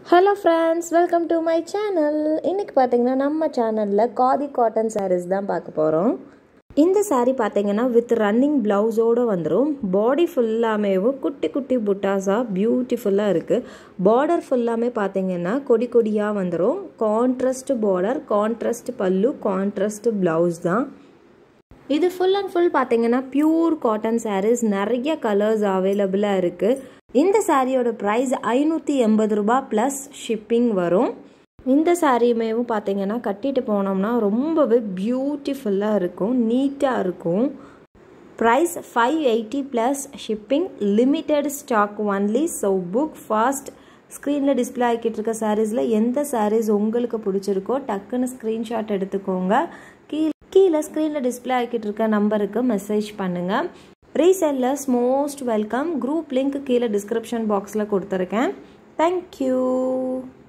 hello friends welcome to my channel இன்றைக்கி பார்த்தீங்கன்னா நம்ம சேனலில் காதி காட்டன் sarees தான் பார்க்க போகிறோம் இந்த saree பார்த்தீங்கன்னா வித் ரன்னிங் ப்ளவுஸோடு வந்துடும் பாடி ஃபுல்லாமேவும் குட்டி குட்டி புட்டாஸாக பியூட்டிஃபுல்லாக இருக்குது பார்டர் ஃபுல்லாமே பார்த்தீங்கன்னா கொடி கொடியாக வந்துடும் கான்ட்ராஸ்ட் பார்டர் கான்ட்ராஸ்ட் பல்லு கான்ட்ராஸ்ட் ப்ளவுஸ் தான் இது ஃபுல் அண்ட் ஃபுல் பார்த்தீங்கன்னா பியூர் காட்டன் சாரீஸ் நிறைய கலர்ஸ் அவைலபிளாக இருக்குது இந்த சாரியோட ப்ரைஸ் ஐநூற்றி எண்பது ரூபா ப்ளஸ் ஷிப்பிங் வரும் இந்த சாரியுமேவும் பார்த்தீங்கன்னா கட்டிட்டு போனோம்னா ரொம்பவே பியூட்டிஃபுல்லாக இருக்கும் நீட்டாக இருக்கும் price five eighty plus shipping limited stock only so book fast ஸ்க்ரீனில் டிஸ்பிளே ஆகிக்கிட்டு இருக்க சாரீஸில் எந்த சாரீஸ் உங்களுக்கு பிடிச்சிருக்கோ டக்குன்னு ஸ்க்ரீன்ஷாட் எடுத்துக்கோங்க கீழே கீழே ஸ்க்ரீனில் டிஸ்பிளே ஆகிக்கிட்டு இருக்க நம்பருக்கு மெசேஜ் பண்ணுங்கள் resellers most welcome group link கீழே டிஸ்கிரிப்ஷன் பாக்ஸில் கொடுத்துருக்கேன் தேங்க்யூ